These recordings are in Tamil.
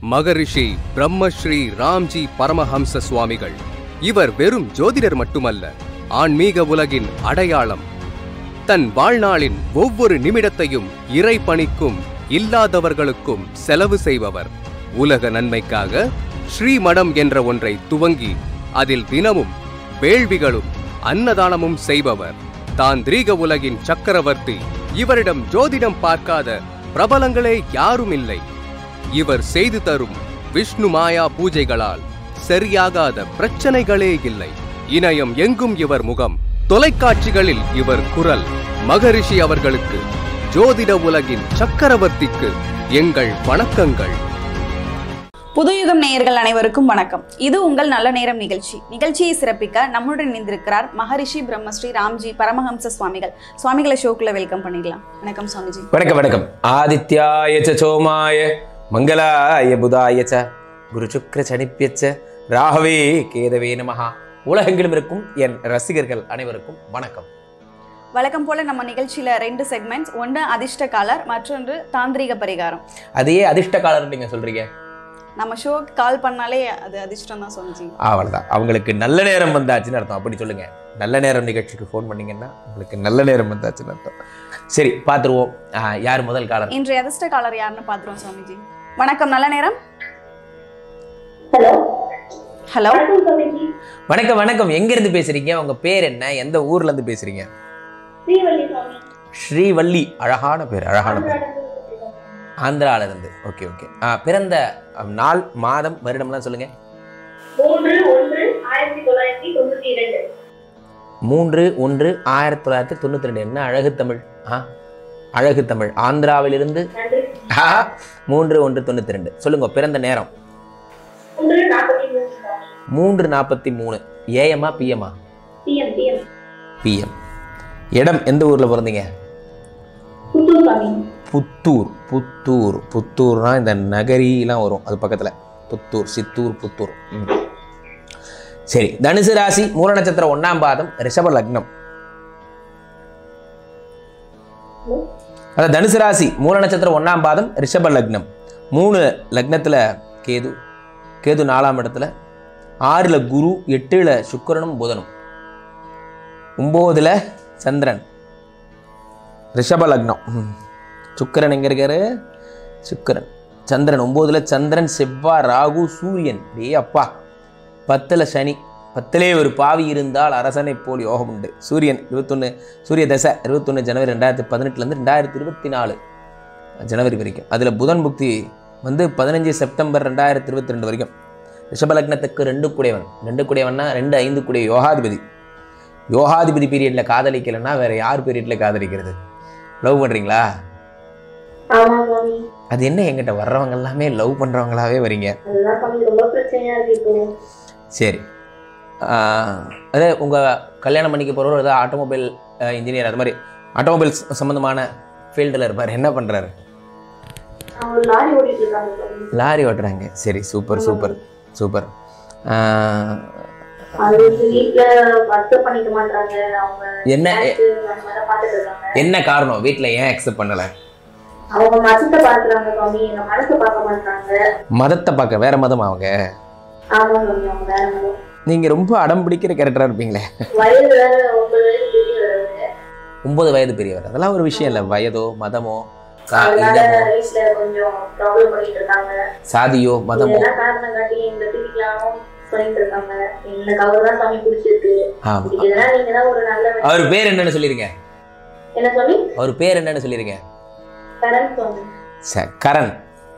மகரிஷி பிரம்மஸ்ரீ ராம்ஜி பரமஹம்ச சுவாமிகள் இவர் வெறும் ஜோதிடர் மட்டுமல்ல ஆன்மீக உலகின் அடையாளம் தன் வாழ்நாளின் ஒவ்வொரு நிமிடத்தையும் இறை பணிக்கும் இல்லாதவர்களுக்கும் செலவு செய்பவர் உலக நன்மைக்காக ஸ்ரீமடம் என்ற ஒன்றை துவங்கி அதில் தினமும் வேள்விகளும் அன்னதானமும் செய்பவர் தாந்திரீக உலகின் சக்கரவர்த்தி இவரிடம் ஜோதிடம் பார்க்காத பிரபலங்களே யாரும் இல்லை இவர் செய்து தரும் விஷ்ணு மாயா பூஜைகளால் சரியாகாத பிரச்சனைகளே இல்லை இணையம் எங்கும் இவர் முகம் தொலைக்காட்சிகளில் இவர் குரல் மகரிஷி அவர்களுக்கு ஜோதிட உலகின் சக்கரவர்த்திக்கு எங்கள் வணக்கங்கள் புதுயுகம் நேயர்கள் அனைவருக்கும் வணக்கம் இது உங்கள் நல்ல நேரம் நிகழ்ச்சி நிகழ்ச்சியை சிறப்பிக்க நம்முடன் இணைந்திருக்கிறார் மகரிஷி பிரம்மஸ்ரீ ராம்ஜி பரமஹம்ச சுவாமிகள் சுவாமிகளை ஷோக்குள்ள வெல்கம் பண்ணிடலாம் வணக்கம் சுவாமிஜி வணக்கம் வணக்கம் ஆதித்யாய ச சோமாய மங்களாய புதாய ச குரு சுக்ர சனிப்பியச்ச ராகவே கேதவே நமஹா உலகெங்கிலும் இருக்கும் என் ரசிகர்கள் அனைவருக்கும் வணக்கம் வழக்கம் போல நம்ம நிகழ்ச்சியில ரெண்டு செக்மெண்ட்ஸ் ஒன்று அதிர்ஷ்ட காலர் மற்றொன்று தாந்திரீக பரிகாரம் அதையே அதிர்ஷ்ட காலர் நீங்க சொல்றீங்க நம்ம ஷோக்கு கால் பண்ணாலே அது அதிர்ஷ்டம் தான் சுவாமிஜி அவ்வளவுதான் அவங்களுக்கு நல்ல நேரம் வந்தாச்சுன்னு அர்த்தம் அப்படி சொல்லுங்க நல்ல நேரம் நிகழ்ச்சிக்கு ஃபோன் பண்ணீங்கன்னா உங்களுக்கு நல்ல நேரம் வந்தாச்சுன்னு அர்த்தம் சரி பார்த்துருவோம் ஆஹ், யார் முதல் காலர் இன்றைய அதிர்ஷ்ட காலர் யாருன்னு பார்த்துருவோம் சுவாமிஜி வணக்கம் நல்ல நேரம் ஹலோ ஹலோ வணக்கம் சுவாமிஜி வணக்கம் வணக்கம் எங்க இருந்து பேசுறீங்க உங்க பேர் என்ன எந்த ஊர்ல இருந்து பேசுறீங்க ஸ்ரீவள்ளி சுவாமி ஸ்ரீவள்ளி அழகான பேர் அழகான பேர் ஆந்திரால இருந்து பேசுறேன். ஆந்திரால இருந்து ஓகே ஓகே பிறந்த அஹ், நாள் மாதம் வருடம்லாம் சொல்லுங்க மூன்று ஒன்று ஆயிரத்தி தொள்ளாயிரத்தி தொண்ணூத்தி இரண்டு மூன்று ஒன்று ஆயிரத்தி தொள்ளாயிரத்தி தொண்ணூத்தி ரெண்டு என்ன அழகு தமிழ் ஆ அழகு தமிழ் ஆந்திராவிலிருந்து நன்றி ஆ, மூன்று ஒன்று தொண்ணூத்தி ரெண்டு சொல்லுங்க பிறந்த நேரம் மூன்று நாற்பத்தி மூணு சுவாமி மூன்று நாற்பத்தி மூணு ஏஎம்மா பிஎம்மா பிஎம் பிஎம் பிஎம் இடம் எந்த ஊர்ல பிறந்தீங்க புத்தூர் சுவாமி புத்தூர் புத்தூர் புத்தூர்னா இந்த நகரிலாம் வரும் அது பக்கத்தில் புத்தூர் சித்தூர் புத்தூர் ம். சரி தனுசு ராசி மூல நட்சத்திரம் ஒண்ணாம் பாதம் ரிஷப லக்னம் அதான் தனுசு ராசி மூல நட்சத்திரம் ஒண்ணாம் பாதம் ரிஷப லக்னம் மூணு லக்னத்துல கேது கேது நாலாம் இடத்துல ஆறுல குரு எட்டுல சுக்கிரனும் புதனும் ஒம்போதுல சந்திரன் ரிஷப லக்னம் ம். சுக்கிரன் எங்க இருக்காரு சுக்கிரன் சந்திரன் ஒம்போதுல சந்திரன் செவ்வாய் ராகு சூரியன் டே அப்பா பத்துல சனி பத்திலே ஒரு பாவி இருந்தால் அரசனை போல் யோகம் உண்டு சூரியன் இருபத்தொன்று சூரிய தசை இருபத்தொன்று ஜனவரி ரெண்டாயிரத்தி பதினெட்டுலேருந்து ரெண்டாயிரத்தி இருபத்தி நாலு ஜனவரி வரைக்கும் அதில் புதன் புக்தி வந்து பதினஞ்சு செப்டம்பர் ரெண்டாயிரத்தி இருபத்தி ரெண்டு வரைக்கும் ரிஷபலக்னத்துக்கு ரெண்டு கூடையவன் ரெண்டு கூடையவன்னா ரெண்டு ஐந்து கூடிய யோகாதிபதி யோகாதிபதி பீரியடில் காதலிக்கலைன்னா வேற யார் பீரியடில் காதலிக்கிறது லவ் பண்ணுறீங்களா ஆமா சுவாமி அது என்ன எங்கிட்ட வர்றவங்க எல்லாமே லவ் பண்ணுறவங்களாவே வரீங்க அதுதான் சுவாமி ரொம்ப பிரச்சனையா இருக்கு இப்போ சரி ஆஹ், அதே உங்கள் கல்யாணம் பண்ணிக்க போகிறவர் ஏதாவது ஆட்டோமொபைல் இன்ஜினியர் அது மாதிரி ஆட்டோமொபைல்ஸ் சம்மந்தமான ஃபீல்டில் இருப்பார் என்ன பண்ணுறாரு அவங்க லாரி ஓடிட்டு இருக்காங்க சுவாமி லாரி ஓட்டுறாங்க சரி சூப்பர் சூப்பர் சூப்பர் ஆஹ், அது வீட்டுல அக்செப்ட் பண்ணிக்க மாட்டாங்க அவங்க என்ன tax அந்த மாதிரி பாத்துட்டு இருக்காங்க என்ன காரணம் வீட்டில் ஏன் அக்செப்ட் பண்ணலை அவங்க மதத்தை பாக்குறாங்க சுவாமி எங்க மனசை பார்க்க மாட்டாங்க மதத்தை பார்க்க வேற மதம் அவங்க ஆமா சுவாமி அவங்க வேற மதம் நீங்கள் ரொம்ப அடம் பிடிக்கிற கேரக்டராக இருப்பீங்களே வயது வேற ஒன்பது வயசு பெரிய வருது ஒன்பது வயது பெரியவர் அதெல்லாம் ஒரு விஷயம் இல்லை வயதோ மதமோ சா- அதனால இனமோ வீட்டுல கொஞ்சம் ப்ராப்ளம் பண்ணிட்டு இருக்காங்க சாதியோ மதமோ இதெல்லாம் காரணம் காட்டி எங்களை திட்டிக்கலாமும் சொல்லிட்டு இருக்காங்க எனக்கு அவர் தான் சாமி பிடிச்சிருக்கு ஆமாம் பிடிச்சதுன்னா நீங்க தான் ஒரு நல்ல அவர் பேர் என்னன்னு சொல்லிருங்க என்ன சாமி அவர் பேர் என்னன்னு சொல்லிருங்க கரண் சுவாமி சரி கரண்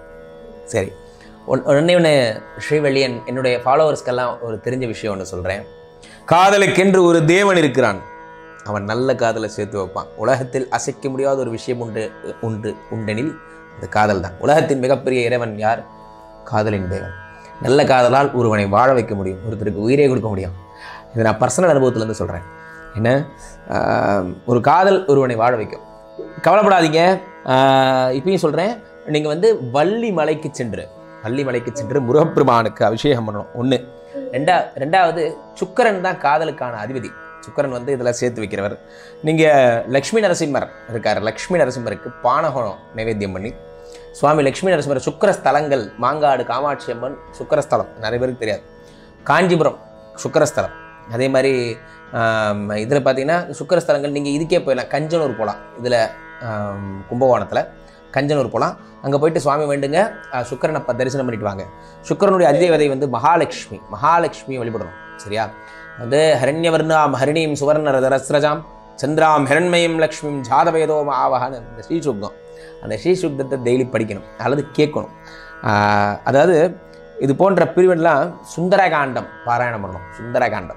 சரி ஒன் ஒன்னே ஒன்று ஸ்ரீவள்ளியன் என்னுடைய ஃபாலோவர்ஸ்க்கெல்லாம் ஒரு தெரிஞ்ச விஷயம் ஒன்று சொல்கிறேன் காதலுக்கென்று ஒரு தேவன் இருக்கிறான் அவன் நல்ல காதலை சேர்த்து வைப்பான் உலகத்தில் அசைக்க முடியாத ஒரு விஷயம் உண்டு உண்டு உண்டெனில் அது காதல் தான் உலகத்தின் மிகப்பெரிய இறைவன் யார் காதலின் தேவன் நல்ல காதலால் ஒருவனை வாழ வைக்க முடியும் ஒருத்தருக்கு உயிரே கொடுக்க முடியும் இதை நான் பர்சனல் அனுபவத்திலேருந்து சொல்கிறேன் என்ன ஆஹ், ஒரு காதல் ஒருவனை வாழ வைக்கும் கவலைப்படாதீங்க ஆஹ், இப்பயும் சொல்கிறேன் நீங்கள் வந்து வள்ளி மலைக்கு சென்று வள்ளி மலைக்கு சென்று முருகப்பெருமானுக்கு அபிஷேகம் பண்ணணும் ஒன்று ரெண்டா ரெண்டாவது சுக்கரன் தான் காதலுக்கான அதிபதி சுக்கரன் வந்து இதில் சேர்த்து வைக்கிறவர் நீங்கள் லக்ஷ்மி நரசிம்மர் இருக்கார் லக்ஷ்மி நரசிம்மருக்கு பானகம் நைவேத்தியம் பண்ணி சுவாமி லட்சுமி நரசிம்மர் சுக்கரஸ்தலங்கள் மாங்காடு காமாட்சி அம்மன் சுக்கரஸ்தலம் நிறைய பேருக்கு தெரியாது காஞ்சிபுரம் சுக்கரஸ்தலம் அதே மாதிரி இதில் பார்த்தீங்கன்னா சுக்கரஸ்தலங்கள் நீங்கள் இதுக்கே போயிடலாம் கஞ்சனூர் போகலாம் இதில் கும்பகோணத்தில் கஞ்சனூர் போகலாம் அங்கே போயிட்டு சுவாமி வேண்டுங்க அஹ், சுக்கிரனை அப்ப தரிசனம் பண்ணிட்டு வாங்க சுக்கிரனுடைய அதிதேவதை வந்து மகாலட்சுமி மகாலட்சுமியை வழிபடணும் சரியா வந்து ஹரண்யவர்ணாம் ஹரிணீம் சுவர்ண ரதரஸ்ரஜாம் சந்திராம் ஹிரண்மயம் லக்ஷ்மிம் ஜாதவேதோ ஆவகான்னு இந்த ஸ்ரீசுக்தம் அந்த ஸ்ரீசுக்தத்தை டெய்லி படிக்கணும் அல்லது கேட்கணும் ஆஹ், அதாவது இது போன்ற பிரிவெல்லாம் சுந்தரகாண்டம் பாராயணம் பண்ணணும் சுந்தரகாண்டம்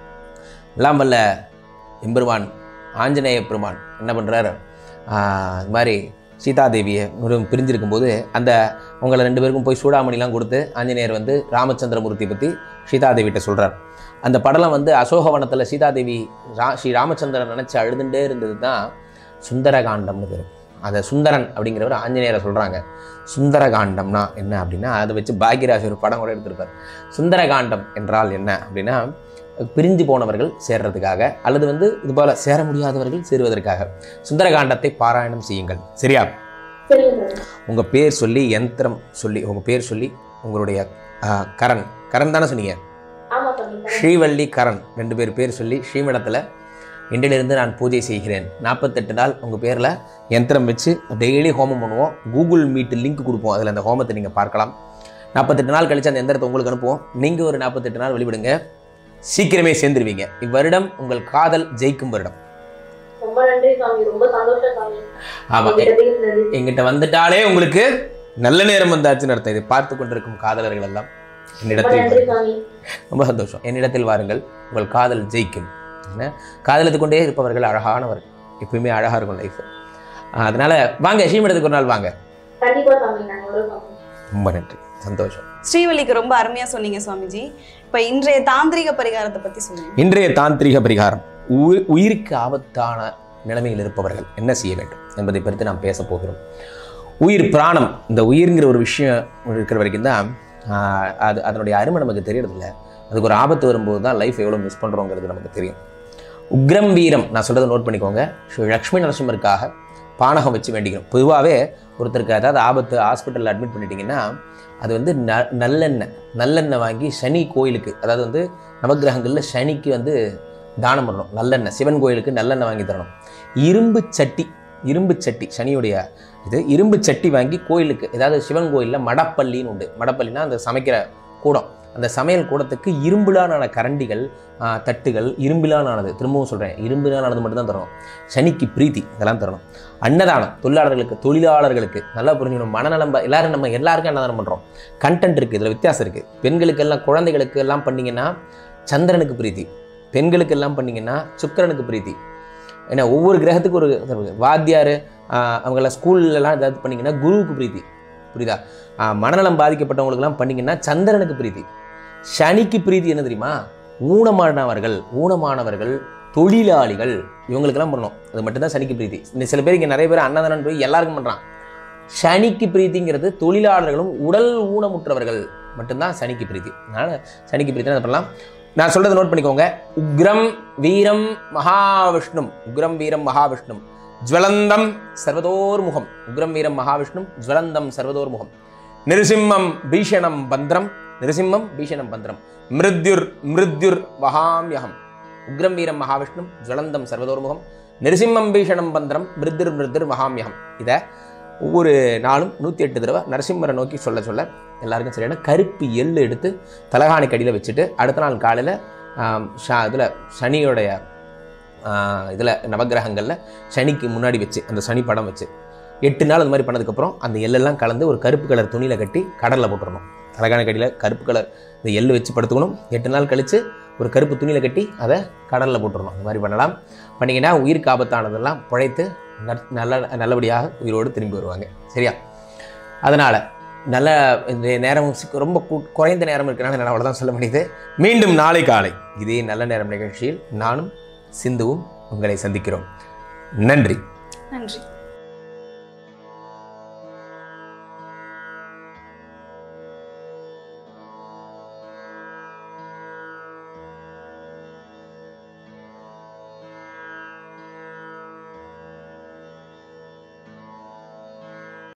எல்லாம் வல்ல எம்பெருமான் ஆஞ்சநேய பெருமான் என்ன பண்ணுறாரு இது மாதிரி சீதாதேவியை ஒரு பிரிஞ்சிருக்கும் போது அந்த உங்களை ரெண்டு பேருக்கும் போய் சூடாமணிலாம் கொடுத்து ஆஞ்சநேயர் வந்து ராமச்சந்திரமூர்த்தி பற்றி சீதாதேவிகிட்ட சொல்கிறார் அந்த படலம் வந்து அசோகவனத்தில் சீதாதேவி ரா ஸ்ரீ ராமச்சந்திரன் நினச்சி அழுதுண்டே இருந்தது தான் சுந்தரகாண்டம்னு பேர் அதை சுந்தரன் அப்படிங்கிறவர் ஆஞ்சநேயரை சொல்கிறாங்க சுந்தரகாண்டம்னா என்ன அப்படின்னா அதை வச்சு பாக்யராஜ் ஒரு படம் கூட எடுத்திருப்பார் சுந்தரகாண்டம் என்றால் என்ன அப்படின்னா பிரிஞ்சு போனவர்கள் சேர்றதுக்காக அல்லது வந்து இது போல சேர முடியாதவர்கள் சேருவதற்காக சுந்தரகாண்டத்தை பாராயணம் செய்யுங்கள் சரியா சரிங்க சாமி உங்கள் பேர் சொல்லி யந்திரம் சொல்லி உங்கள் பேர் சொல்லி உங்களுடைய ஆ, கரண் கரண் தானே சொன்னீங்க ஆமா சாமி correct. ஸ்ரீவள்ளி கரண் ரெண்டு பேர் பேர் சொல்லி ஸ்ரீமடத்தில் இன்றிலிருந்து நான் பூஜை செய்கிறேன் நாற்பத்தெட்டு நாள் உங்கள் பேரில் யந்திரம் வச்சு டெய்லி ஹோமம் பண்ணுவோம் கூகுள் மீட் லிங்க் கொடுப்போம் அதில் அந்த ஹோமத்தை நீங்கள் பார்க்கலாம் நாற்பத்தெட்டு நாள் கழிச்சு அந்த எந்திரத்தை உங்களுக்கு அனுப்புவோம் நீங்கள் ஒரு நாற்பத்தெட்டு நாள் வழிபடுங்க சீக்கிரமே சேர்ந்துருவீங்க இவ்வருடம் உங்கள் காதல் ஜெயிக்கும் வருடம் ரொம்ப நன்றி சாமி ரொம்ப சந்தோஷம் சாமி ஆமாம் உங்ககிட்ட பேசுனது எங்கிட்ட வந்துட்டாலே உங்களுக்கு நல்ல நேரம் வந்தாச்சுன்னு அர்த்தம் இதை பார்த்து கொண்டிருக்கும் காதலர்கள் எல்லாம் ரொம்ப என்னிடத்தில் நன்றி சாமி ரொம்ப சந்தோஷம் என்னிடத்தில் வாருங்கள் உங்கள் காதல் ஜெயிக்கும் என்ன காதலித்து கொண்டே இருப்பவர்கள் அழகானவர்கள் எப்பயுமே அழகாக இருக்கும் லைஃப் அதனால வாங்க ஸ்ரீமடத்துக்கு ஒரு நாள் வாங்க கண்டிப்பா சாமி நாங்க வரோம் சாமி ரொம்ப நன்றி சந்தோஷம் ஸ்ரீவல்லிக்கு ரொம்ப அருமையா சொன்னீங்க சுவாமிஜி இப்ப இன்றைய தாந்திரிக பரிகாரத்தை பத்தி சொல்லுங்க இன்றைய தாந்திரிக பரிகாரம் உயி- உயிருக்கு ஆபத்தான நிலைமையில் இருப்பவர்கள் என்ன செய்ய வேண்டும் என்பதை பற்றி நாம் பேச போகிறோம் உயிர் பிராணம் இந்த உயிர்ங்கிற ஒரு விஷயம் இருக்கிற வரைக்கும் தான் ஆஹ், அது அதனுடைய அருமை நமக்கு தெரியறதில்ல அதுக்கு ஒரு ஆபத்து வரும்போது தான் லைஃப் எவ்வளோ மிஸ் பண்ணுறோங்கிறது நமக்கு தெரியும் உக்ரம் வீரம் நான் சொல்கிறத நோட் பண்ணிக்கோங்க ஸ்ரீ லக்ஷ்மி நரசிம்மருக்காக பானகம் வச்சு வேண்டிக்கணும் பொதுவாகவே ஒருத்தருக்கு அதாவது ஆபத்து ஹாஸ்பிட்டலில் அட்மிட் பண்ணிட்டீங்கன்னா அது வந்து ந நல்லெண்ணெய் நல்லெண்ணெய் வாங்கி சனி கோயிலுக்கு அதாவது வந்து நவக்கிரகங்களில் சனிக்கு வந்து தானம் பண்ணணும் நல்லெண்ணெய் சிவன் கோயிலுக்கு நல்லெண்ணெய் வாங்கி தரணும் இரும்பு சட்டி இரும்பு சட்டி சனியுடைய இது இரும்பு சட்டி வாங்கி கோயிலுக்கு ஏதாவது சிவன் கோயிலில் மடப்பள்ளின்னு உண்டு மடப்பள்ளினா அந்த சமைக்கிற கூடம் அந்த சமையல் கூடத்துக்கு இரும்பிலான கரண்டிகள் ஆ, தட்டுகள் இரும்பிலானது திரும்பவும் சொல்கிறேன் இரும்பிலானது மட்டும் தான் தரணும் சனிக்கு பிரீத்தி இதெல்லாம் தரணும் அன்னதானம் தொழிலாளர்களுக்கு தொழிலாளர்களுக்கு நல்லா புரிஞ்சுக்கணும் மனநலம் ப- எல்லாரும் நம்ம எல்லாருக்கும் அன்னதானம் பண்ணுறோம் கண்டென்ட் இருக்குது இதில் வித்தியாசம் இருக்குது பெண்களுக்கு எல்லாம் குழந்தைகளுக்கு எல்லாம் பண்ணீங்கன்னா சந்திரனுக்கு பிரீத்தி பெண்களுக்கு எல்லாம் பண்ணீங்கன்னா சுக்கிரனுக்கு பிரீத்தி ஏன்னா ஒவ்வொரு கிரகத்துக்கு ஒரு இது இருக்கு. வாத்தியார் ஆஹ், அவங்கள ஸ்கூல்லலாம் ஏதாவது பண்ணீங்கன்னா குருவுக்கு பிரீத்தி புரியுதா ஆஹ், மனநலம் பாதிக்கப்பட்டவங்களுக்கெல்லாம் பண்ணீங்கன்னா சந்திரனுக்கு பிரீத்தி சனிக்கு பிரீத்தி என்ன தெரியுமா ஊனமானவர்கள் ஊனமானவர்கள் தொழிலாளிகள் இவங்களுக்கெல்லாம் பண்ணணும் அது மட்டும்தான் சனிக்கு பிரீத்தி இந்த சில பேர் இங்கே நிறைய பேர் அன்னதானம் போய் எல்லாருக்கும் பண்ணுறான் சனிக்கு பிரீத்திங்கிறது தொழிலாளர்களும் உடல் ஊனமுற்றவர்கள் மட்டும்தான் சனிக்கு பிரீத்தி அதனால் சனிக்கு பிரீத்தி என்ன பண்ணலாம் நான் சொல்றதை நோட் பண்ணிக்கோங்க உக்ரம் வீரம் மகாவிஷ்ணும் உக்ரம் வீரம் மகாவிஷ்ணும் ஜுவலந்தம் சர்வதோர்முகம் உக்ரம் வீரம் மகாவிஷ்ணும் ஜுவலந்தம் சர்வதோர்முகம் நிருசிம்மம் பீஷணம் பந்திரம் நிருசிம்மம் பீஷணம் பந்திரம் மிருத்யுர் மிருத்யுர் வகாம்யகம் உக்ரம் வீரம் மகாவிஷ்ணும் ஜுவலந்தம் சர்வதோர்முகம் நிருசிம்மம் பீஷணம் பந்திரம் மிருத்யுர் மிருத்யுர் மகாம்யகம் இதை ஒவ்வொரு நாளும் நூற்றி எட்டு தடவை நரசிம்மரை நோக்கி சொல்ல சொல்ல எல்லாருக்கும் சரியான கருப்பு எள்ளு எடுத்து தலகாணி கடியில் வச்சுட்டு அடுத்த நாள் காலையில் இதில் சனியோடைய இதில் நவக்கிரகங்களில் சனிக்கு முன்னாடி வச்சு அந்த சனி படம் வச்சு எட்டு நாள் அந்த மாதிரி பண்ணதுக்கப்புறம் அந்த எள்ளெல்லாம் கலந்து ஒரு கருப்பு கலர் துணியில் கட்டி கடலில் போட்டுறணும் தலகாணி கடியில் கருப்பு கலர் இந்த எள்ளு வச்சு படுத்துக்கணும் எட்டு நாள் கழித்து ஒரு கருப்பு துணியில் கட்டி அதை கடலில் போட்டுறணும் அந்த மாதிரி பண்ணலாம் பண்ணிங்கன்னா உயிருக்கு ஆபத்தானதெல்லாம் பிழைத்து நற்- நல்ல நல்லபடியாக உயிரோடு திரும்பி வருவாங்க சரியா அதனால் நல்ல இந்த நேரம் சி- ரொம்ப கு- குறைந்த நேரம் இருக்கிறனால என்னால் அவ்வளோதான் சொல்ல முடியுது மீண்டும் நாளை காலை இதே நல்ல நேரம் நிகழ்ச்சியில் நானும் சிந்துவும் உங்களை சந்திக்கிறோம் நன்றி நன்றி